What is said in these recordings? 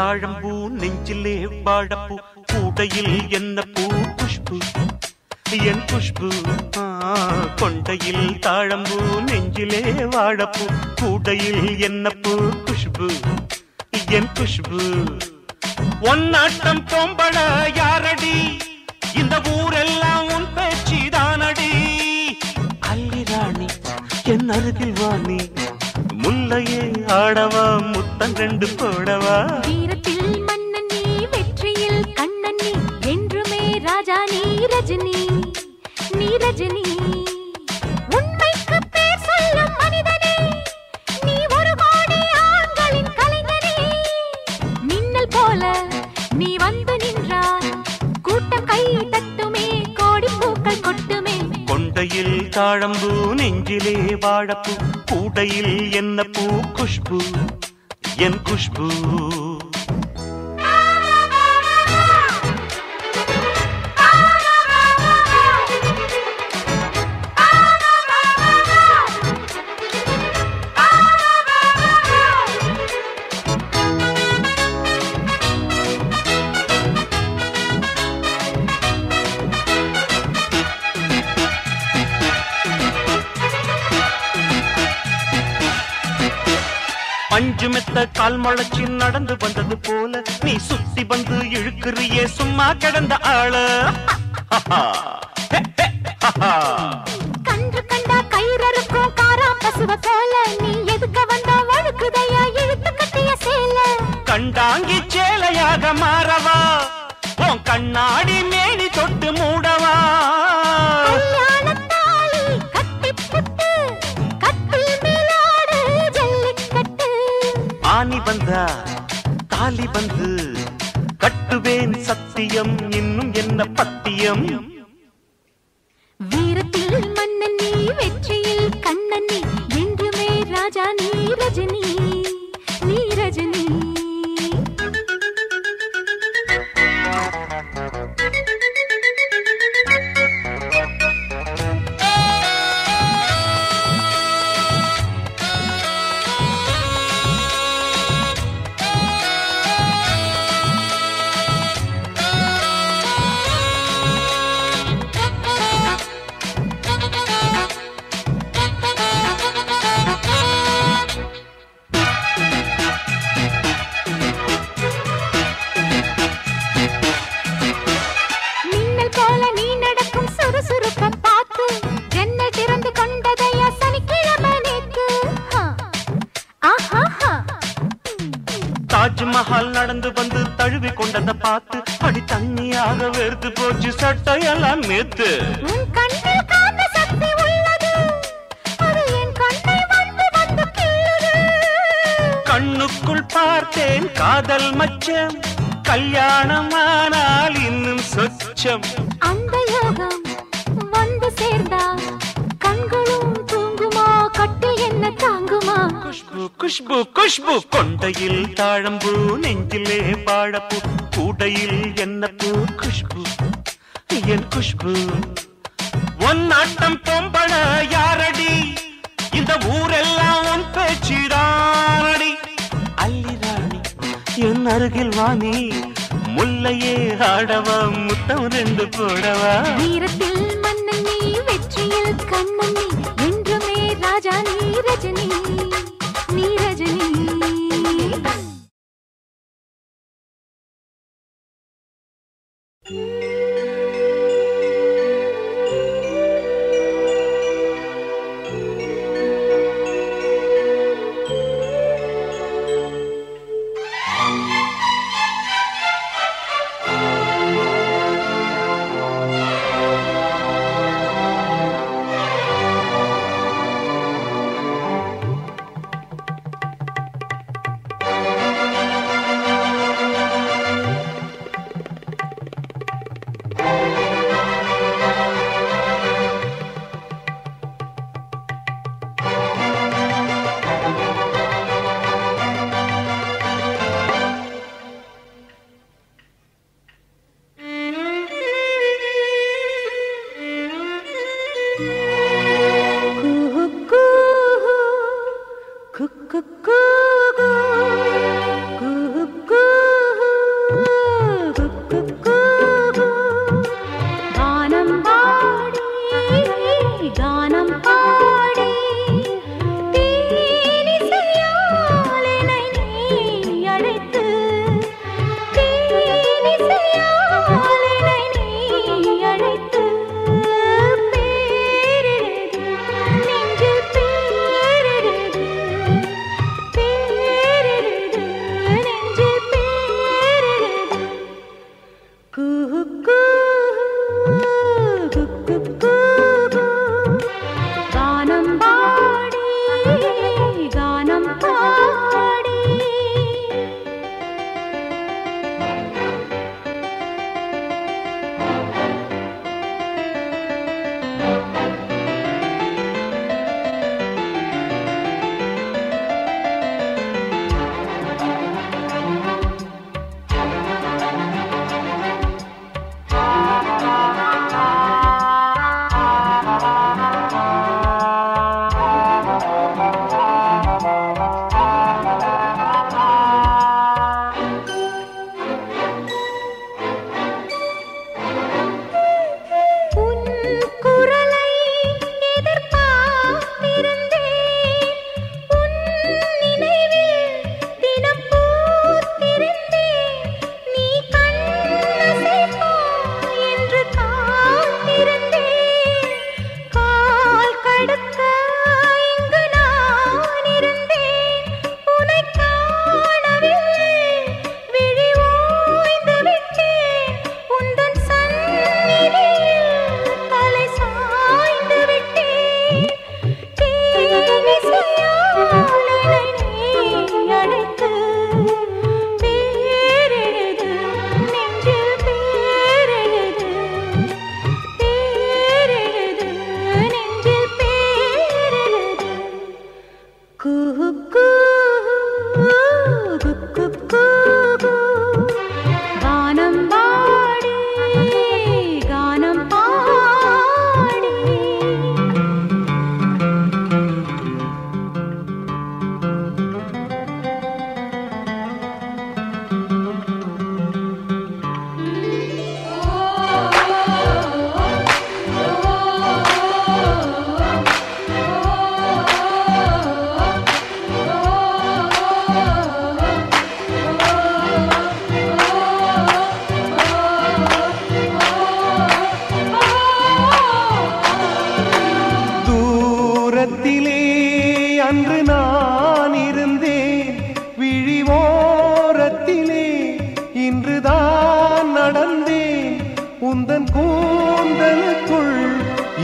தாழம்பூ நெஞ்சிலே வாழப்பூ கூடையில் என்ன பூ குஷ்பு என் குஷ்பு ஆ, கொண்டையில் தாழம்பூ நெஞ்சிலே வாழப்பூ கூடையில் என்ன பூ குஷ்பு என் குஷ்பு ஒன்னாட்டம் பொம்பள யாரடி இந்த ஊரெல்லாம் உன் பேச்சு தானடி அல்லி ராணி என் அருகில் வாணி முல்லையே ஆடவா முத்தம் ரெண்டு போடவா வீரத்தில் மன்னன் நீ வெற்றியில் கண்ணன் நீ என்றுமே ராஜா நீ ரஜினி நீ ரஜினி உண்மைக்கு பேர் சொல்லும் மனிதனே நீ ஒரு கோடி ஆண்களின் கலைஞனே மின்னல் போல நீ வந்து நின்றாய் கூட்டம் கை தட்டுமே கோடி பூக்கள் கொட்டுமே கொண்டையில் தாழம்பூ நெஞ்சிலே வாழப்பூ கூடையில் என்ன பூ குஷ்பு என் குஷ்பு பஞ்சு மெத்த கால் முளைச்சு நடந்து வந்தது போல நீ சுத்தி வந்து இழுக்கிறியே சும்மா கிடந்த ஆளு கன்று கண்டா கயிறறுக்கும் காரா பசுவ போல நீ எதுக்க வந்தா வழுக்குதையா இழுத்து கட்டிய சேல கண்டாங்கி சேலையாக மாறவா உன் கண்ணாடி மேனி தொட்டு மூடவா கல்யாணத்தாலி கட்டிப் புட்டு, கட்டில் மேலாடு ஜல்லிக்கட்டு. ஆனி வந்தா தாலி வந்து கட்டுவேன் சத்தியம் இன்னும் என்ன பத்தியம் வீரத்தில் மன்னன் நீ வெற்றியில் கண்ணன் நீ என்றுமே ராஜா நீ ரஜினி நீ ரஜினி மின்னல் போல நீ நடக்கும் சுறுசுறுப்ப பார்த்து ஜன்னல் திறந்து கொண்டதையா சனிக்கிழமை நேத்து ஹா. ஆஹாஹா. தாஜ்மஹால் நடந்து வந்து தழுவி கொண்டத பார்த்து அடி தண்ணியாக வெறுத்து போச்சு சட்டையெல்லாம் நேத்து உன் கண்ணில் காந்த சக்தி உள்ளது அது என் கண்ணை வந்து வந்து கிள்ளுது கண்ணுக்குள் பார்த்தேன் காதல் மச்சம் கல்யாணமானால் இன்னும் சொச்சம் அந்த யோகம் வந்து சேர்ந்தா கண்களும் தூங்குமா கட்டில் என்ன தாங்குமா குஷ்பு குஷ்பு குஷ்பு கொண்டையில் தாழம்பூ நெஞ்சிலே வாழப்பூ கூடையில் என்ன பூ குஷ்பு என் குஷ்பு உன் ஆட்டம் பொம்பள யாரடி இந்த ஊரெல்லாம் உன் பேச்சிடானடி அல்லி ராணி என் அருகில் வாணி முல்லையே ஆடவா முத்தம் ரெண்டு போடவா வீரத்தில் மன்னன் நீ வெற்றியில் கண்ணன் நீ என்றுமே ராஜா நீ ரஜினி நீ ரஜினி ஆ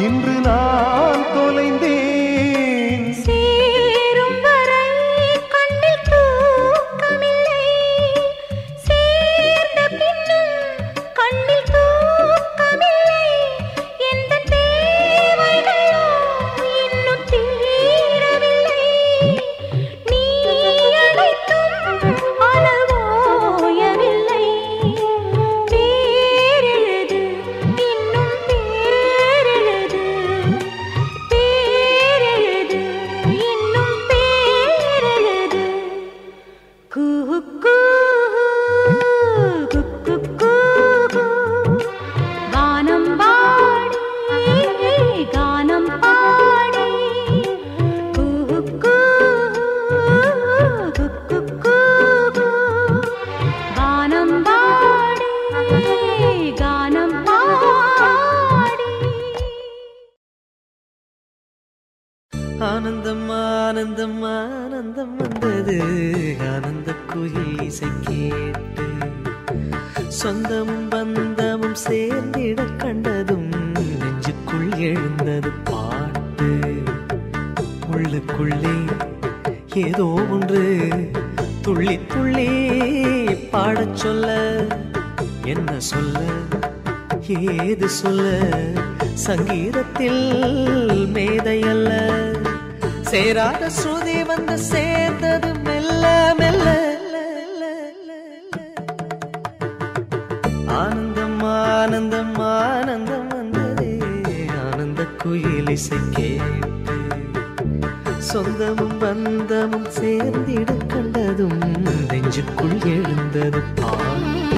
இன்று நான் தொலைந்தேன் சேரும் வரை கண்ணில் தூக்கமில்லை சேர்ந்த பின்னும் கண்ணில் தூக்கமில்லை எந்த தேவைகளோ இன்னும் தீரவில்லை நீ அழைத்தும் அனல் ஓயவில்லை பேரெழுது இன்னும் பேரெழுது பேரெழுது இன்னும் பேரெழுது கூஹு கூஹு குக்கு கூஹு கானம் பாடி கானம் பாடி கூஹு கூஹு குக்கு கூஹு கானம் பாடி கானம் பாடி ஆனந்தம் ஆனந்தம் ஆனந்தம் வந்தது ஆனந்த குயில் இசை கேட்டு சொந்தமும் பந்தமும் சேர்ந்திட கண்டதும் நெஞ்சுக்குள் எழுந்தது பாட்டு உள்ளுக்குள்ளே ஏதோ ஒன்று துள்ளி துள்ளி பாடச் சொல்ல என்ன சொல்ல ஏது சொல்ல சங்கீதத்தில் மேதையல்ல சேராத ஸ்ருதி வந்து சேர்ந்தது மெல்ல மெல்ல ஆனந்தம் ஆனந்தம் ஆனந்தம் வந்ததே ஆனந்த குயில் இசை கேட்டு சொந்தமும் பந்தமும் சேர்ந்திட கண்டதும் நெஞ்சுக்குள் எழுந்தது பாட்டு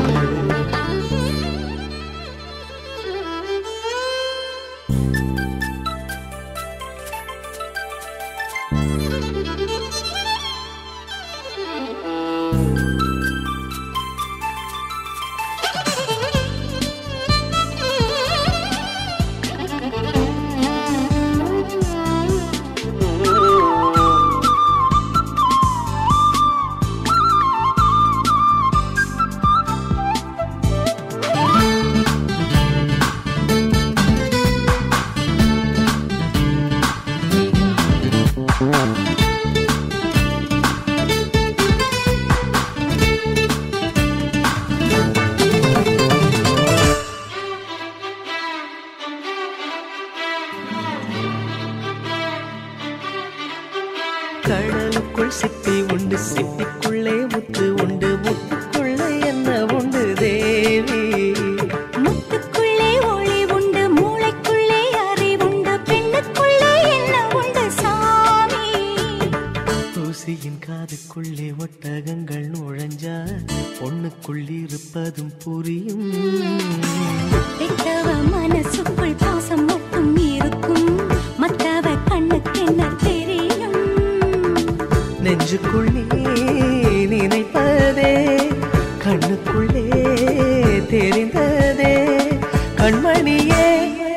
கடலுக்குள் சிப்பி உண்டு சிப்பிக்குள்ளே முத்து உண்டு முத்துக்குள்ளே என்ன உண்டு தேவி முத்துக்குள்ளே ஒளி உண்டு மூளைக்குள்ளே அறிவுண்டு பெண்ணுக்குள்ளே என்ன உண்டு சாமி தூசியின் காதுக்குள்ளே ஒட்டகங்கள் நுழைஞ்சா பொண்ணுக்குள் இருப்பதும் புரியும் பெத்தவ மனசுக்குள் பாசம் மட்டும் இருக்கும் மத்தவ கண்ணுக்கு என்ன தெரியும் நெஞ்சுக்குள்ளே நினைப்பதே கண்ணுக்குள்ளே தெரிந்ததே கண்மணியே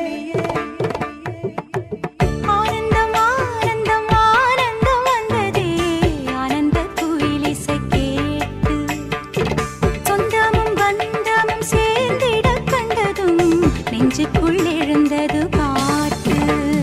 ஆனந்தம் ஆனந்தம் ஆனந்தம் வந்ததே ஆனந்த குயிலிசை கேட்டு சொந்தமும் பந்தமும் சேர்ந்திட கண்டதும் நெஞ்சுக்குள் எழுந்தது பாட்டு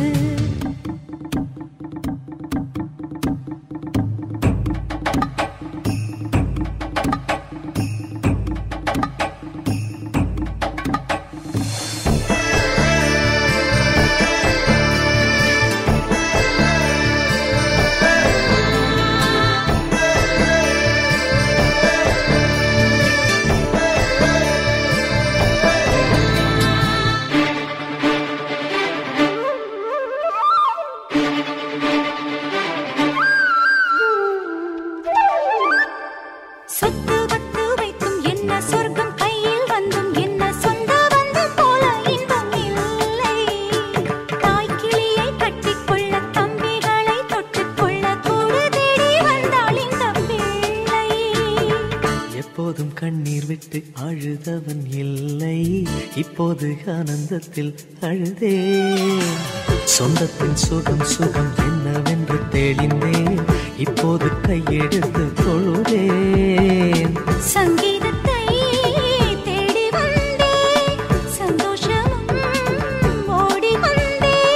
சொத்து பத்து வைத்தும் என்ன சொர்க்கம் கையில் வந்தும் என்ன சொந்த வந்து போல இன்பம் இல்லை தாய் கிளியை கட்டிக்கொள்ள தம்பிகளை தொட்டுக்கொள்ள கூடு தேடி வந்தாள் இந்த பிள்ளை எப்போதும் கண்ணீர் விட்டு அழுதவன் இல்லை இப்போது ஆனந்தத்தில் அழுதே சொந்தத்தின் சுகம் சுகம் என்னவென்று தெளிந்தேன் இப்போது கையெடுத்து தொழுதேன் சங்கீதத்தை தேடி வந்தே சந்தோஷமும் ஓடி வந்தே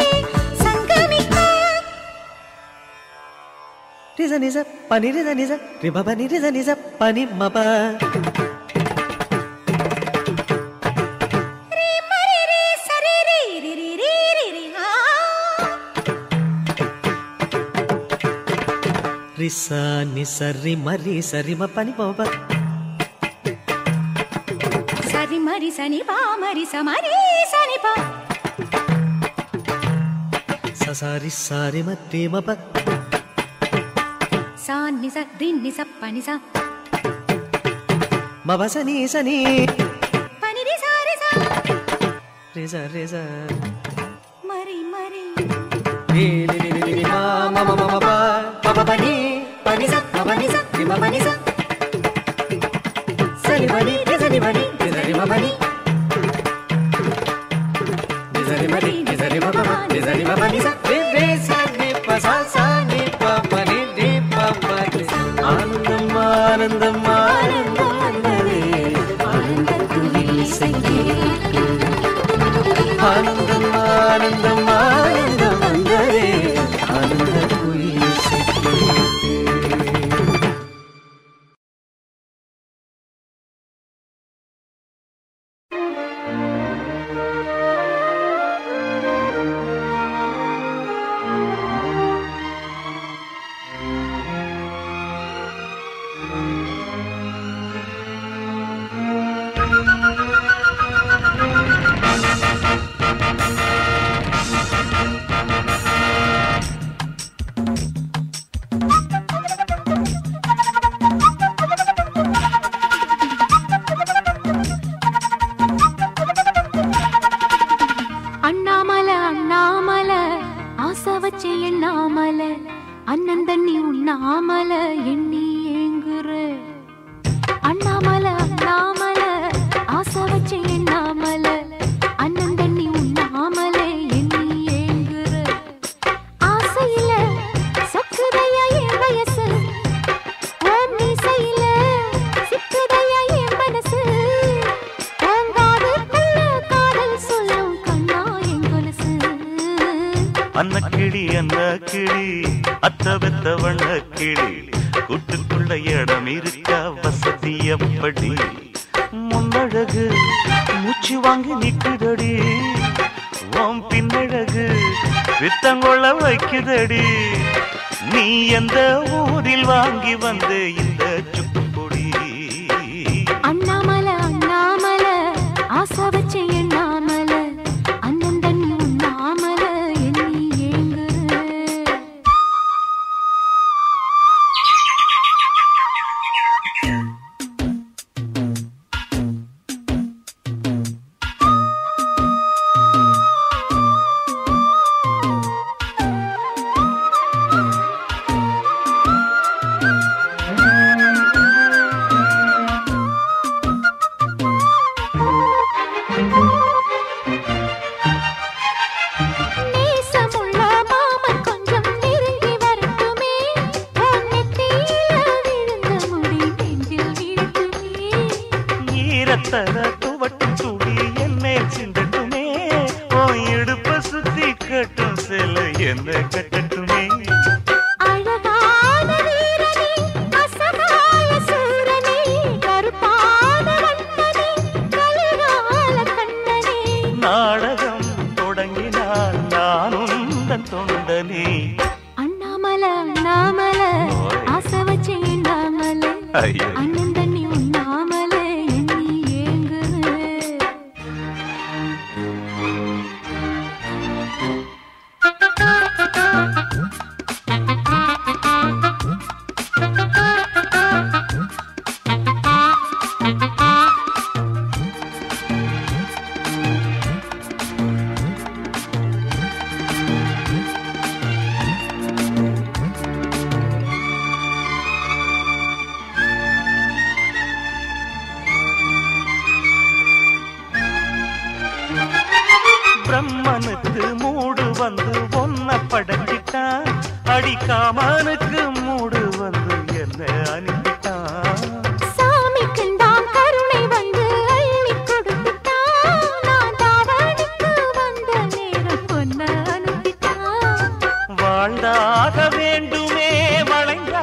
ரிச நிச பனி ரிச நிச ரிப பனி ரிச நிச பனி மப ரிச நிச ரிம ரி சரிம பனி மப சரி மரி சனி பா மரி சமரி சனி பா சசாரி சாரி ம மப சா நிச ரின் நிச பனி சா மப சனி சனி பனி ரி சா ரி சா ரிச ரிச மரி மரி ரி ரி ரி ரி ரி மா ம ம ம ம ப ப ப பனி பனி ச ம பனி ச ரிம பனி ச சனி பனி ரிச ரி பனி ரிச ரிம பனி ரிச ரி பனி ரிச ரிம ப ப ரிச ரிம பனி ச ரி ரி ச ரி ப ச ச நி ப ப நி ரி ப ப ரி ஆனந்தம் ஆனந்தம் ஆனந்தம் வந்ததே ஆனந்த துயில் இசையே ஆனந்தம் ஆனந்தம் ஆனந்தம் வந்ததே ஆனந்த குயில் இசையே அண்ணாமல அண்ணாமல ஆசை வச்சு எண்ணாமல அண்ணன் தண்ணி உண்ணாமல எண்ணி ஏங்குற அண்ணாமல அண்ணாமல ஆசை வச்சு எண்ணாமல அண்ணன் தண்ணி உண்ணாமல எண்ணி ஏங்குற ஆசையில சொக்குதையா என் வயசு ஓம் மீசையில சிக்குதையா என் மனசு ஓங்காதுக்குள்ள காதல் சொல்லும் கண்ணா என் கொலுசு அன்ன கிளி அன்ன கிளி அத்த வெத்த வண்ண கிளி கூட்டுக்குள்ள இடம் இருக்கா வசதி எப்படி முன்னழகு மூச்சு வாங்கி நிக்குதடி ஓம் பின்னழகு வித்தங்கொள்ள வைக்குதடி நீ எந்த ஊரில் வாங்கி வந்த இந்த சுக்கு பொடி அண்ணாமல அண்ணாமல ஆசை வச்சு எண்ணாமல அண்ணன் தண்ணி உண்ணாமல எண்ணி ஏங்குற நேசமுள்ள மாமன் கொஞ்சம் நெருங்கி வரட்டுமே உன் நெத்தியில விழுந்த முடி நெஞ்சில் வீழட்டுமே ஈரத்தர துவட்டும் துடி என்னை சிந்தட்டுமே ஓ இடுப்ப சுத்தி கட்டும் சில என்ன கட்டட்டுமே அழகான வீரனே அசகாய சூரனே கருப்பான வண்ணனே கலிகால கண்ணனே நாடகம் தொடங்கினால் நானும் தன் தொண்டனே அண்ணாமல அண்ணாமல ஆசை வச்சு எண்ணாமல ஐயோ. அண்ணன் தண்ணி உண்ணாமல எண்ணி ஏங்குற பிரம்மனுக்கு மூடு வந்து ஒன்ன படைச்சிட்டான் அடிக்காமனுக்கு மூடு வந்து என்ன அனுப்பிட்டான் சாமிக்குன் தான் கருணை வந்து அள்ளிக் கொடுத்துட்டான். நான் தாவணிக்கு வந்த நேரம் பொன்ன அனுப்பிட்டான். வாழ்ந்தாக வேண்டுமே வளைந்த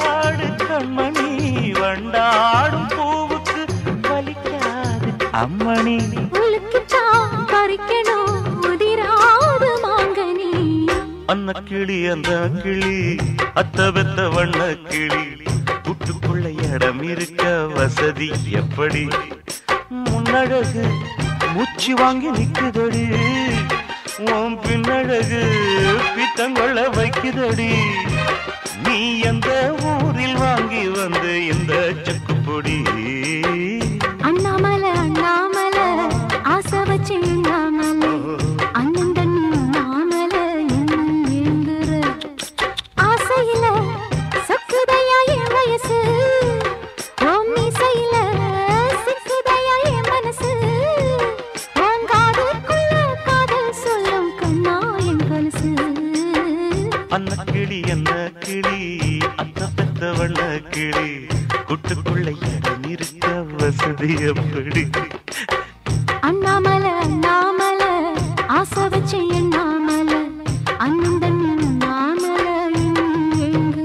அம்மணி உலுக்கிச்சா பறிக்கணும் உதிராது மாங்கனி அன்ன கிளி அந்த கிளி அத்த வெத்த வண்ண கிளி புட்டுக்குள்ள இடம் இருக்க வசதி எப்படி முன்னழகு மூச்சு வாங்கி நிக்குதடி உன் பின்னழகு பித்தங்கொள்ள வைக்குதடி நீ எந்த ஊரில் வாங்கி வந்து இந்த செக்குப்பொடி அண்ணாமலை அண்ணாமலை ஆசை வச்சு எண்ணாமலை அண்ணன் தண்ணி அண்ணாமலை எழுந்துற ஆசையில சொக்குதையா என் வயசு ஓம் இசையில சிக்குதையா என் மனசு உன் காதுக்குள்ள காதல் சொல்லும் கண்ணா என் கொலுசு அன்ன கிளி என்ன கிளி அத்த பெத்த வண்ண கிளி குட்டுக்குள்ள இடம் இருக்க வசதி எப்படி அண்ணாமலை அண்ணாமலை ஆசை வச்சு எண்ணாமலை அண்ணன் தண்ணி அண்ணாமலை எங்குற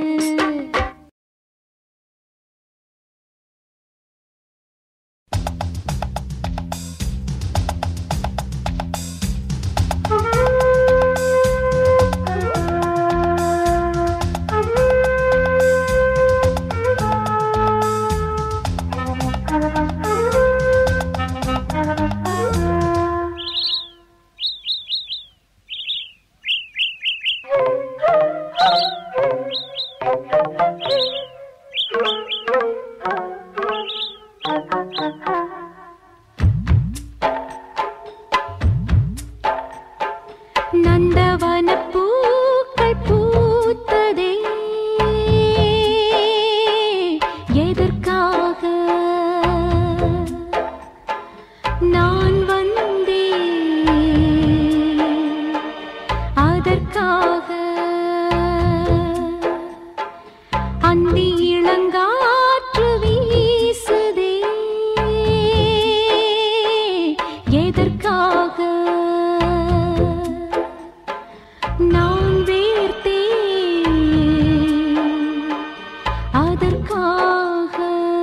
நந்தவன பூக்கள் பூத்ததே எதற்காக நான் வந்தேன் அதற்காக அந்தி இளங்காற்று வீசுதே எதற்காக நான் வேர்த்தேன் அதற்காக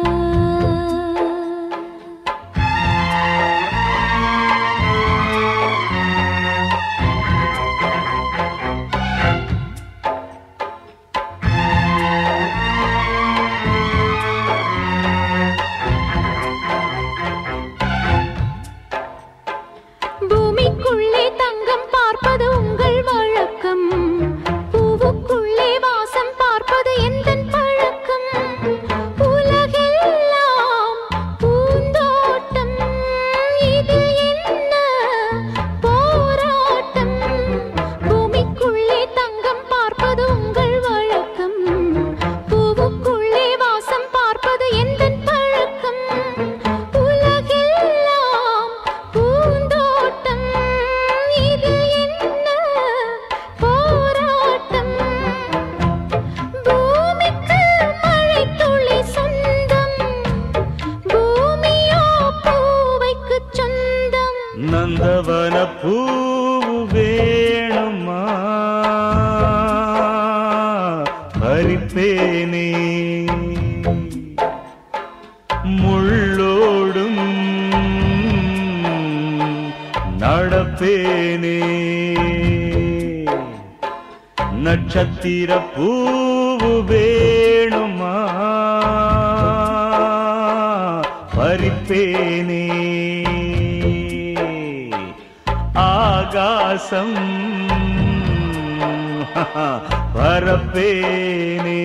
பூமிக்குள்ளே தங்கம் பார்ப்பது உங்கள் வழக்கம் பூவுக்குள்ளே வாசம் பார்ப்பது எந்தன் பழக்கம் உலகெல்லாம் பூந்தோட்டம் இது என்ன போராட்டம் பூமிக்குள்ளே தங்கம் பார்ப்பது உங்கள் வழக்கம் பூவுக்குள்ளே வாசம் பார்ப்பது எந்தன் பழக்கம் உலகெல்லாம் பூந்தோட்டம் இது என்ன போராட்டம் பூமிக்கு மழை துளி சொந்தம் பூமியோ பூவைக்கு சொந்தம் நந்தவன பூவு வேணுமா பறிப்பேனே முள்ளோடும் நடப்பேனே நட்சத்திர பூவு வேணுமா பறிப்பேனே ஆகாசம் பரப்பேனே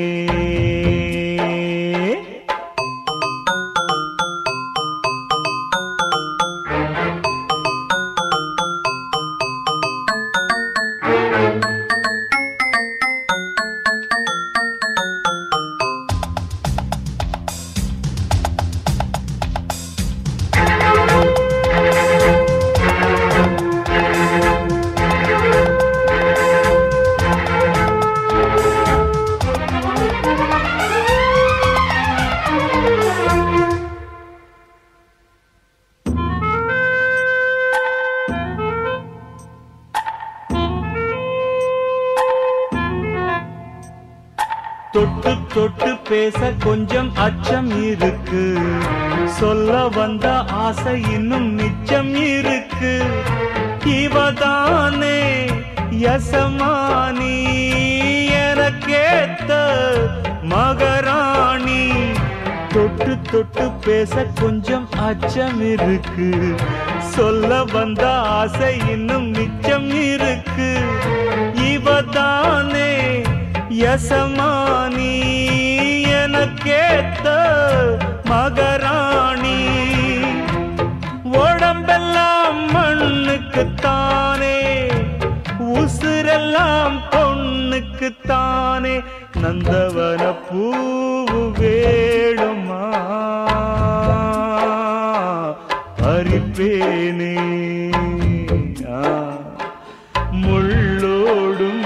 தொட்டு தொட்டு பேச கொஞ்சம் அச்சம் இருக்கு சொல்ல வந்த ஆசை இன்னும் மிச்சம் இருக்கு இவதானே யசமானி எனக்கேத்த மகராணி தொட்டு தொட்டு பேச கொஞ்சம் அச்சம் இருக்கு சொல்ல வந்த ஆசை இன்னும் மிச்சம் இருக்கு இவதானே யசமானி எனக்கேத்த மகராணி உடம்பெல்லாம் மண்ணுக்குத்தானே உசுரெல்லாம் பொண்ணுக்குத்தானே நந்தவன பூவு வேணுமா பறிப்பேனே ஆ, முள்ளோடும்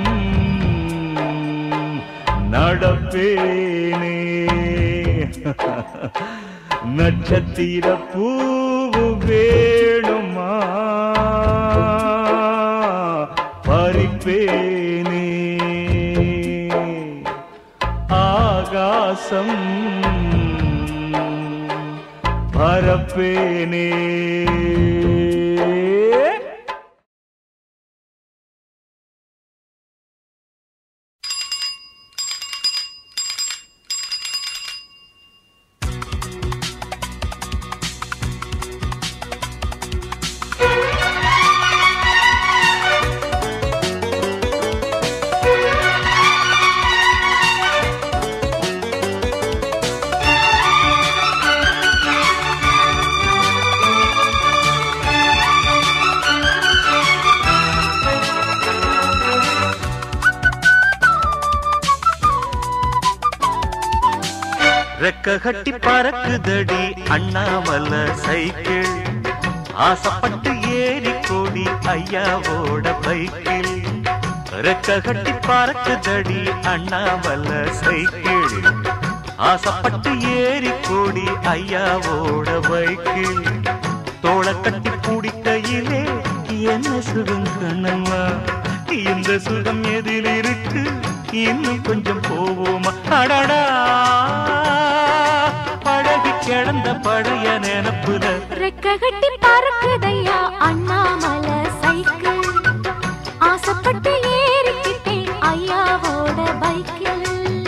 நடப்பேனே நட்சத்திர பூவு வேணுமா பறிப்பேனே ஆகாசம் பரப்பேனே ரெக்க கட்டி பறக்குதடி அண்ணாமல சைக்கிள் ஆசைப்பட்டு ஏறி கோடி ஐயாவோட பைக்கில் ரெக்க கட்டி பறக்குதடி அண்ணாமல சைக்கிள் ஆசைப்பட்டு ஏறி கோடி ஐயாவோட பைக்கில் தோள கட்டி பிடிக்கையிலே என்ன சுகம் கண்ணம்மா இந்த சுகம் எதில் இருக்கு இன்னும் கொஞ்சம் போவோமா அடடா பழகி கிடந்த பழைய நினப்புல ரெக்க கட்டி பறக்குதையா அண்ணாமலை சைக்கிள் ஆசைப்பட்டு ஏறிக்கிட்டேன் ஐயாவோட பைக்கில்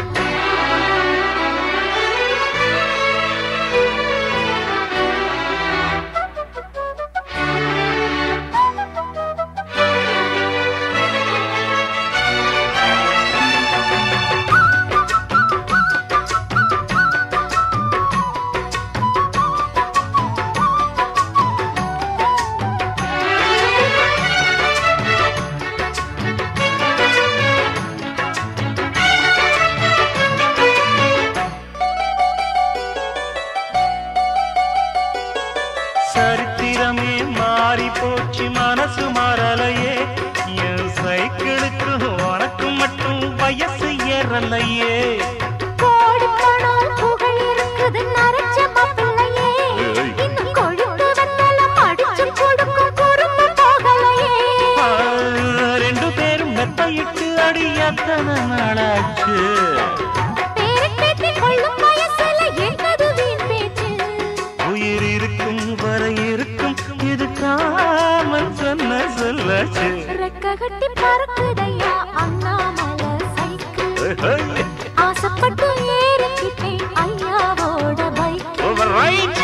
சரித்திரமே மாறி போச்சு மனசு மாறலையே என் சைக்கிளுக்கு உனக்கு மட்டும் வயசு ஏறலையே கோடி பணம் புகழ் இருக்குது நரைச்ச மாப்பிள்ளையே ஏய். இன்னும் கொழுப்பு வெத்தலம் அடிச்சு கொடுக்கும் குறும்பு போகலையே ஆ, ரெண்டு பேரும் மெத்தையிட்டு அடி எத்தனை நாளாச்சு பேரை பேத்தி கொள்ளும் வயசுல என்னது வீண் பேச்சு உயிர் இருக்கும் வரை இருக்கும் இது காமன் சொன்ன சொல்லாச்சு ரெக்க கட்டி பறக்குதையா அண்ணாமலை சைக்கிள் ஆசைப்பட்டு ஏறிக்கிட்டேன் ஐயாவோட பைக்கில் ஓவர் ரைட்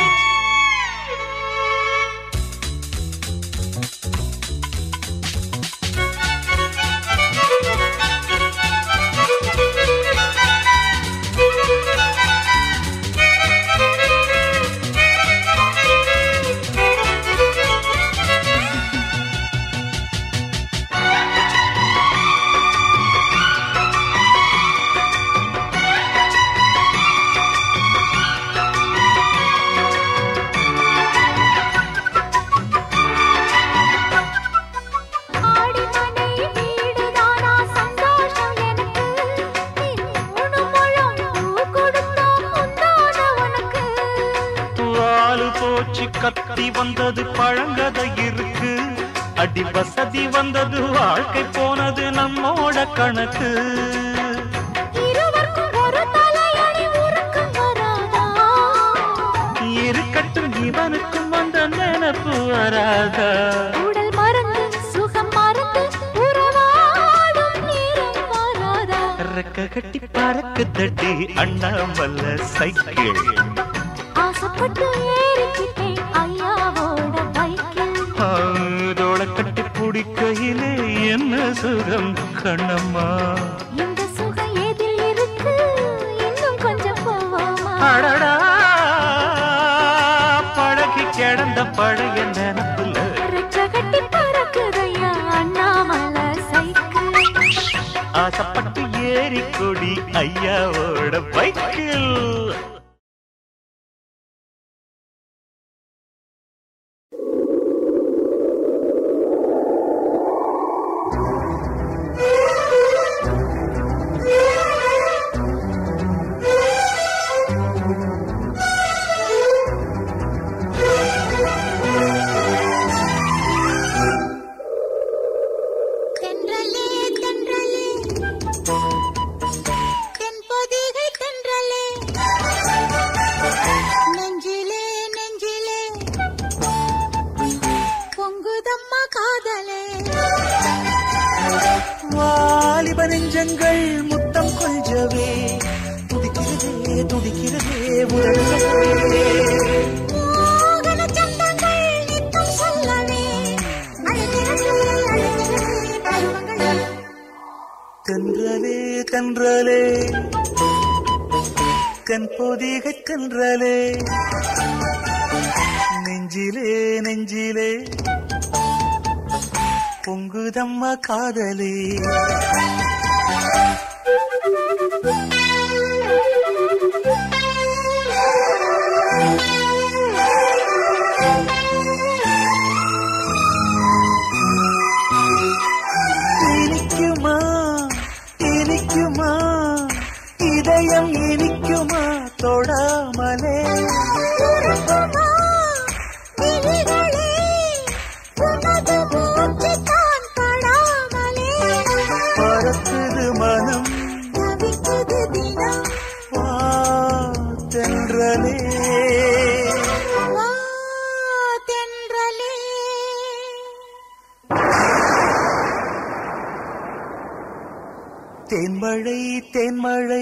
ஆடிமனை வீடுதானா சந்தோஷம் எனக்கு நீ மூணு முழம் பூ கொடுத்தா முந்தான உனக்கு வாலு போச்சு கத்தி வந்தது பழங்கதை இருக்கு அடி வசதி வந்தது வாழ்க்கை போனது நம்மோட கணக்கு இருவருக்கும் ஒரு தலையணி உருக்கம் வராதா நினப்பு வராதா உடல் மறந்து சுகம் மறந்து உறவாடும் நேரம் வராதா ரெக்க கட்டி பறக்கு தட்டி அண்ணாமல்ல சைக்கிள் ஆசைப்பட்டு ஏறிக்கிட்டேன் ஐயாவோட பைக்கில் தோள கட்டி பிடிக்கையிலே என்ன சுகம் கண்ணம்மா இந்த சுகம் எதில் இருக்கு இன்னும் கொஞ்சம் போவோமா அடடா பழகி கிடந்த பழைய நினப்புல ரெக்க கட்டி பறக்குதையா அண்ணாமலை சைக்கிள் ஆசைப்பட்டு ஏறி கொடி ஐயாவோட பைக்கில் தென்றலே தென்றலே தென்பொதிகை தென்றலே நெஞ்சிலே நெஞ்சிலே பொங்குதம்மா காதலே வாலிப நெஞ்சங்கள் முத்தம் கொஞ்சவே துடிக்கிறதே துடிக்கிறதே உடல்களே மோகன சந்தங்கள் நித்தம் சொல்லவே அழுகிறது அழுகிறது பருவங்களே தென்றலே தென்றலே தென்பொதிகை தென்றலே நெஞ்சிலே நெஞ்சிலே பொங்குதம்மா காதலே இனிக்குமா இனிக்குமா இதயம் இனிக்குமா தொடாமலே உறங்குமா விழிகளே உனது மூச்சுத்தான் படாமலே பறக்குது மனம் தவிக்குது தினம் வா தென்றலே வா தென்றலே தேன்மழை தேன்மழை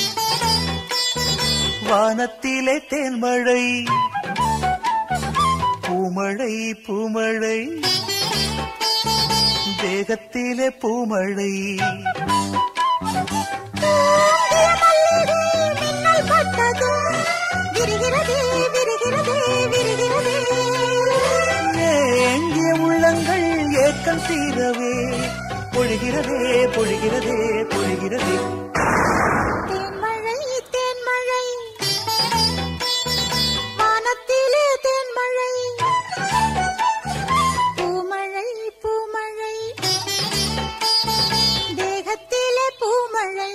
வானத்திலே தேன்மழை பூமழை பூமழை தேகத்திலே பூமழை தூங்கிய மல்லிகை மின்னல் பட்டதும் விரிகிறதே விரிகிறதே விரிகிறதே ஏங்கிய உள்ளங்கள் ஏக்கம் தீரவே பொழிகிறதே பொழிகிறதே பொழிகிறதே தேன்மழை தேன்மழை வானத்திலே தேன்மழை பூமழை பூமழை தேகத்திலே பூமழை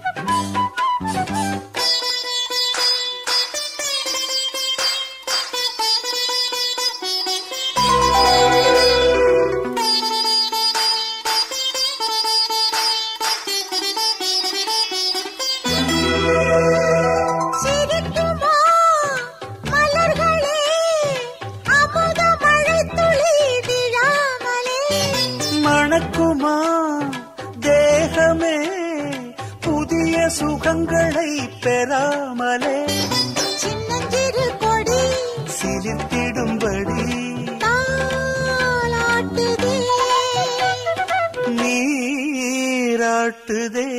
சிரிக்குமா மலர்களே அமுத மழை துளி விழாமலே மணக்குமா தேகமே புதிய சுகங்களை பெறாமலே சின்னஞ்சிறு கொடி சிலிர்த்திடும்படி தாலாட்டுதே நீராட்டுதே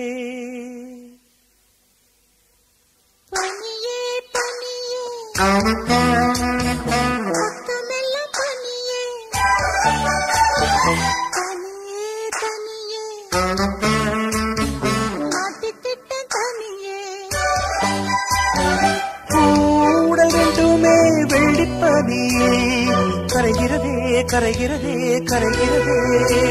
பனியே பனியே பக்கமெல்லாம் பனியே தனியே தனியே மாட்டிக்கிட்டேன் தனியே கூட வேண்டுமே வெள்ளிப்பனியே கரைகிறதே கரைகிறதே கரைகிறதே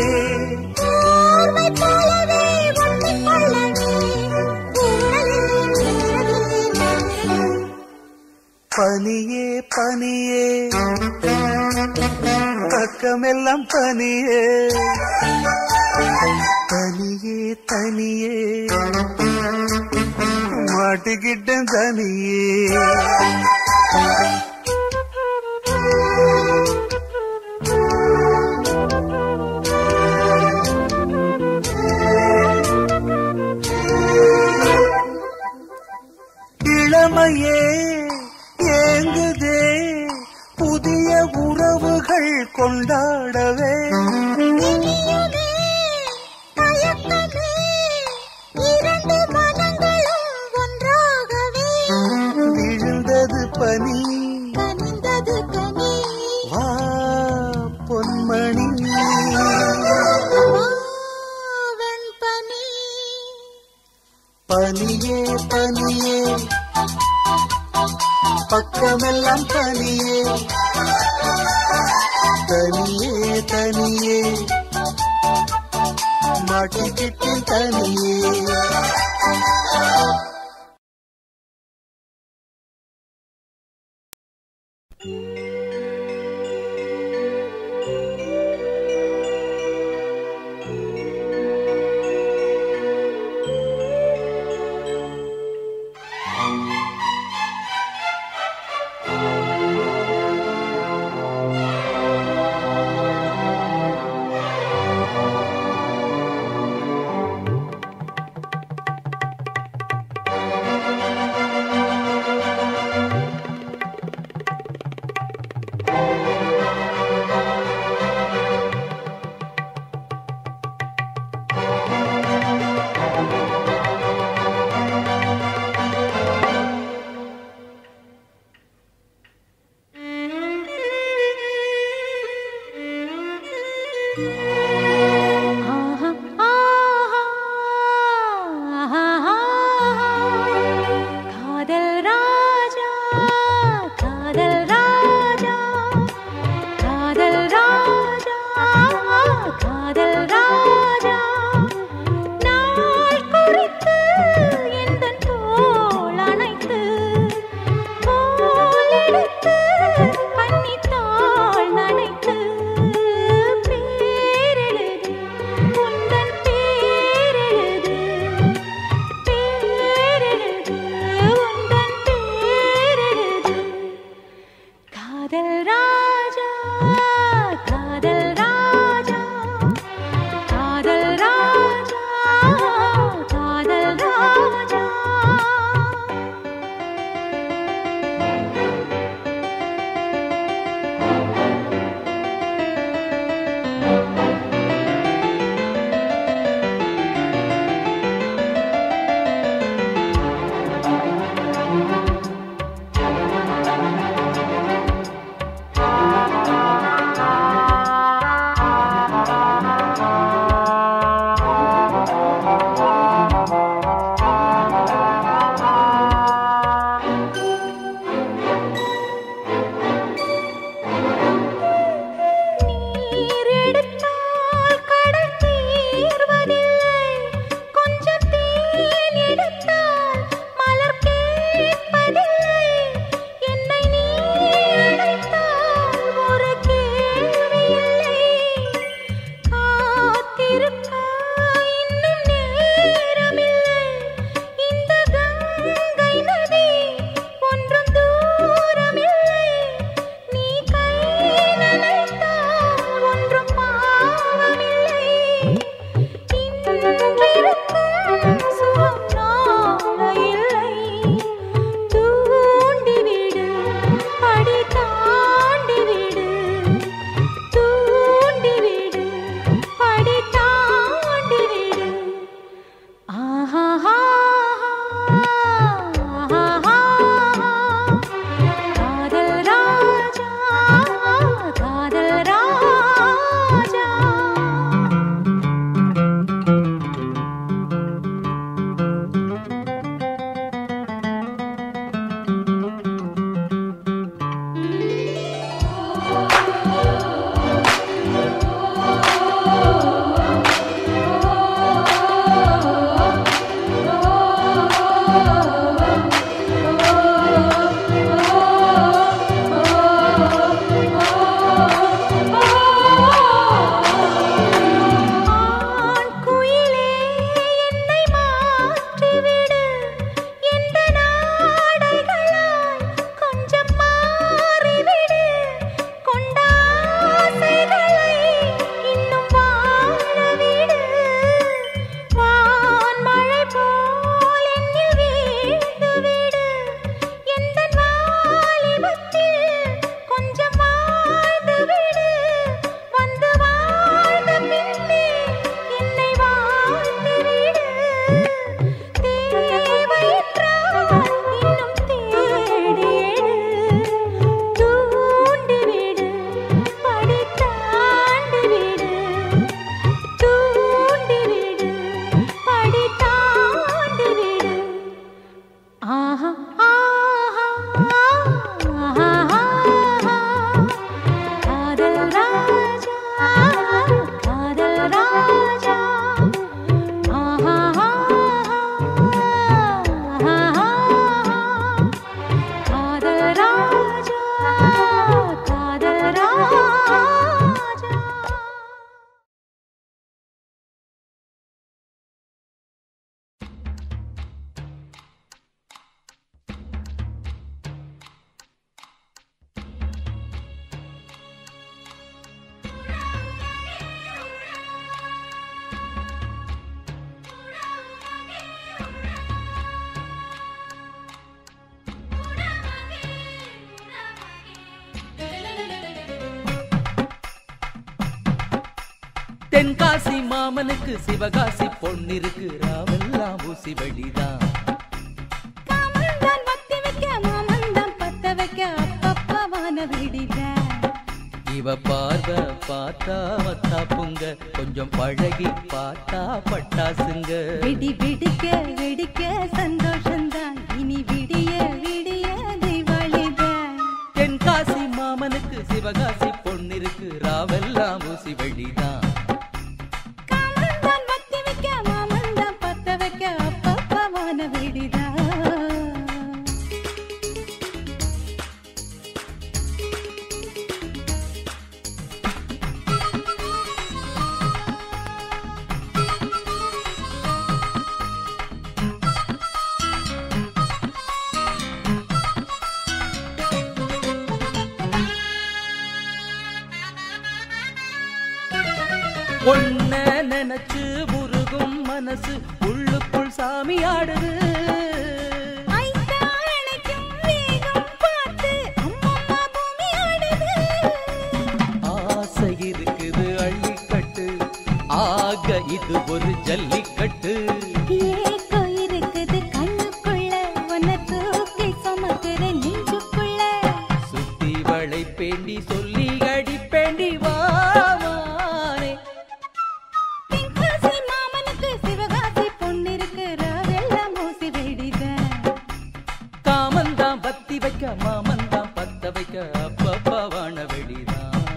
ஓர்மை போலவே ஒட்டிக் கொள்ளவே ஊடலே நிற்கிறதே, நிற்கிறதே. பனியே பனியே பக்கமெல்லாம் பனியே தனியே தனியே மாட்டிக்கிட்டேன் தனியே தனியே தனியே பக்கமெல்லாம் தனியே தனியே தனியே மாட்டிக்கிட்டு தனியே மாமனுக்கு சிவகாசி பொண்ணிருக்கு ராவெல்லாம் ஊசி வெடிதான் காமந்தான் வத்தி வைக்க மாமந்தான் பத்த வைக்க அப்பப்பா வான விடித இவ பார்வை பார்த்தா மத்தாப்புங்க கொஞ்சம் பழகி பார்த்தா பட்டாசுங்க விடி விடிக்க வெடிக்க சந்தோஷம்தான் இனி விடிய விடிய தீபாவளிதான் தென்காசி மாமனுக்கு சிவகாசி பொண்ணிருக்கு ராவெல்லாம் ஊசி வெடிதான் காமந்தான் வத்தி வைக்க மாமந்தான் பத்த வைக்க அப்பப்பா வான விடித ஒன்ன நினைச்சு முருகும் மனசு உள்ளுக்குள் சாமி ஆடுது ஐந்தா அணைக்கும் வேகம் பார்த்து அம்மம்மா பூமி ஆடுது ஆசை இருக்குது அள்ளிக்கட்டு ஆக இது ஒரு ஜல்லிக்கட்டு ஏக்கோ இருக்குது கண்ணுக்குள்ள உன்னை தூக்கி சுமக்கிற நெஞ்சுக்குள்ள சுத்தி வளை பேண்டி சொல்லி அடிப்பேண்டி வாமானே தென்காசி மாமனுக்கு சிவகாசி பொண்ணிருக்கு ராவெல்லாம் ஊசி வெடித காமந்தான் பத்தி வைக்க மாமந்தான் பத்த வைக்க அப்பப்பா வாழ வெடிதான்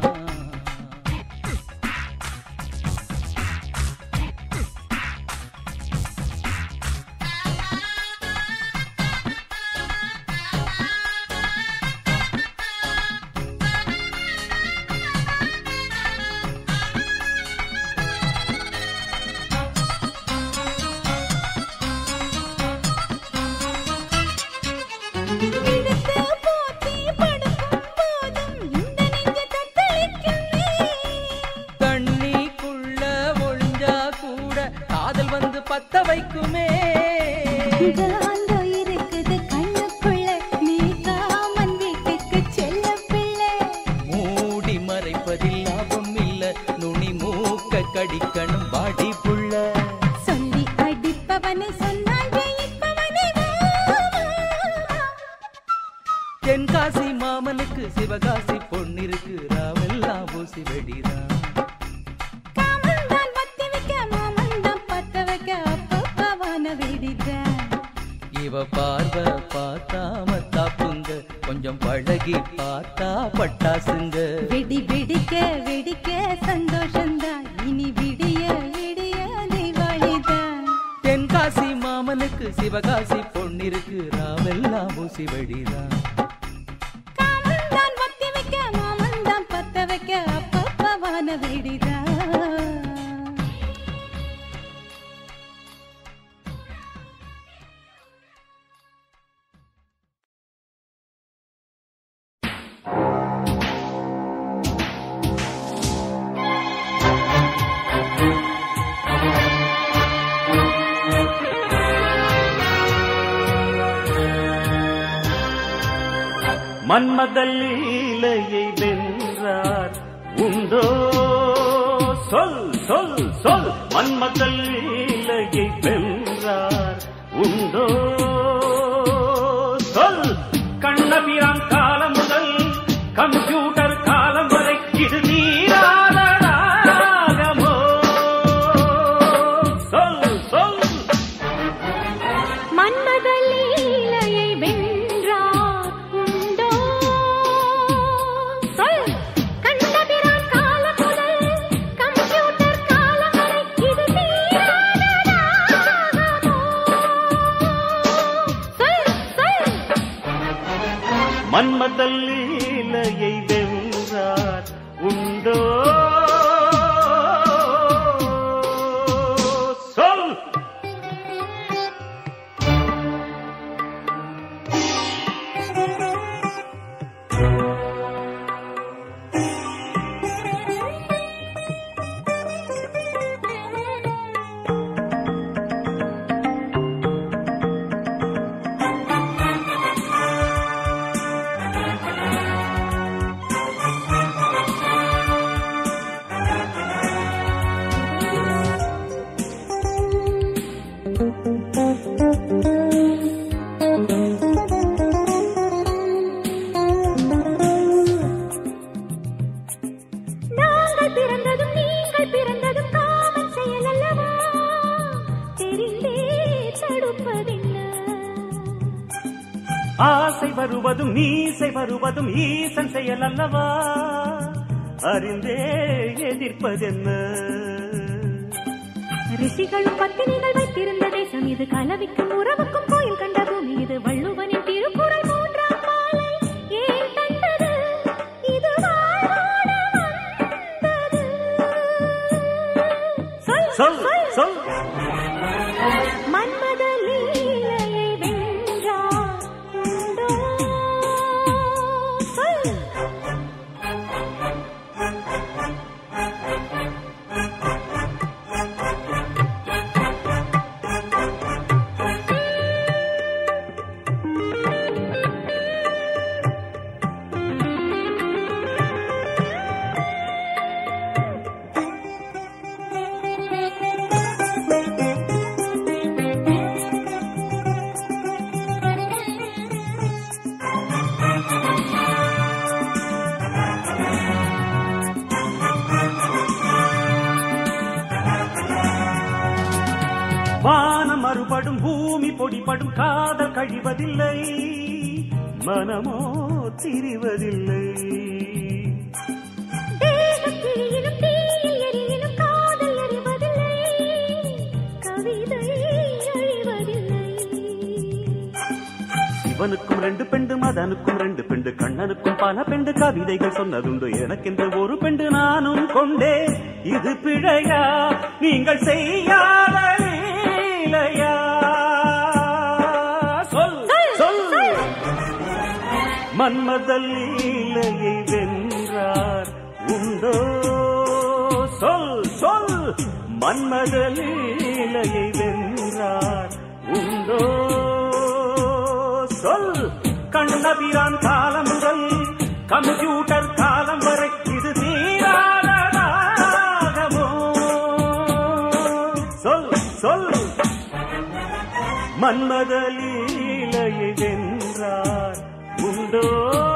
இழுத்து போத்தி படுக்கும் போதும் இந்த நெஞ்சு தத்தளிக்குமே தண்ணிக்குள்ள ஒளிஞ்சா கூட காதல் வந்து பத்த வைக்குமே காந்தோ இருக்குது கண்ணுக்குள்ள நீ காமன் வீட்டுக்கு செல்ல பிள்ளை மூடி மறைப்பதில் லாபம் இல்ல நுனி மூக்க கடிக்கணும் வாடி புள்ள சொல்லி அடிப்பவனை சொன்னால் ஜெயிப்பவனை வா, வா. தென்காசி மாமனுக்கு சிவகாசி பொன்னிருக்கு ராவெல்லாம் ஊசி வெடிதான் காமந்தான் வத்தி வைக்க மாமந்தான் பத்த வைக்க அப்பப்பா வான வெடித இவ பார்வை பார்த்தா மத்தாப்புங்க கொஞ்சம் பழகி பார்த்தா பட்டாசுங்க வெடி வெடிக்க வெடிக்க சந்தோஷம்தான் இனி விடிய விடிய தீபாவளிதான் தென்காசி மாமனுக்கு சிவகாசி பொன்னிருக்கு ராவெல்லாம் ஊசி வெடிதான் காமந்தான் வத்தி வைக்க மாமந்தான் பத்த வைக்க அப்பப்பா வான வெடிதான் மன்மதல் லீலையை வென்றார் உண்டோ சொல் சொல் சொல் மன்மதல் லீலையை வென்றார் உண்டோ சொல் கண்ணபிரான் காலம் முதல் கம்ப்யூட்டர் காலம் வரை இது நீராத ராகமோ சொல் சொல் மன்மத லீலையை வென்றார் உண்டோ சொல் கண்டபிரான் காலம் முதல் கம்ப்யூட்டர் காலம் வரை இது தீராத ராகமோ சொல் சொல் மன்மதல் லீலையை வென்றார் உண்டோ சொல் ஆசை வருவதும் மீசை வருவதும் ஈசன் செயல் அல்லவா அறிந்தே எதிர்ப்பதென்ன ரிஷிகளும் பத்தினிகள் வைத்திருந்த தேசம் இது கலவிக்கும் உறவுக்கும் கோயில் கண்ட பூமி இது வள்ளுவனின் திருக்குறள் மூன்றாம் மாலை ஏன் தந்தது இது வாழ்வோடு வந்தது சொல் சொல் சொல் மன்மத லீலையை வென்றார் உண்டோ சொல் வானம் மறுபடும் பூமி பொடிபடும் காதல் கழிவதில்லை மனமோ திரிவதில்லை தேகம் கிழியிலும் தீயில் எரியிலும் காதல் எறிவதில்லை கவிதை அழிவதில்லை சிவனுக்கும் ரெண்டு பெண்டு மதனுக்கும் ரெண்டு பெண்டு கண்ணனுக்கும் பல பெண்டு கவிதைகள் சொன்னதுண்டு எனக்கென்று ஒரு பெண்டு நானும் கொண்டே இது பிழையா நீங்கள் செய்யாத லீலையா சொல் சொல் மன்மத லீலையை வென்றார் உண்டோ சொல் சொல் மன்மத லீலையை வென்றார் உண்டோ சொல் கண்ணபிரான் காலம் முதல் கம்ப்யூட்டர் காலம் வரை இது தீராததாகவோ சொல் சொல் மன்மத லீலையை வென்றார் உண்டோ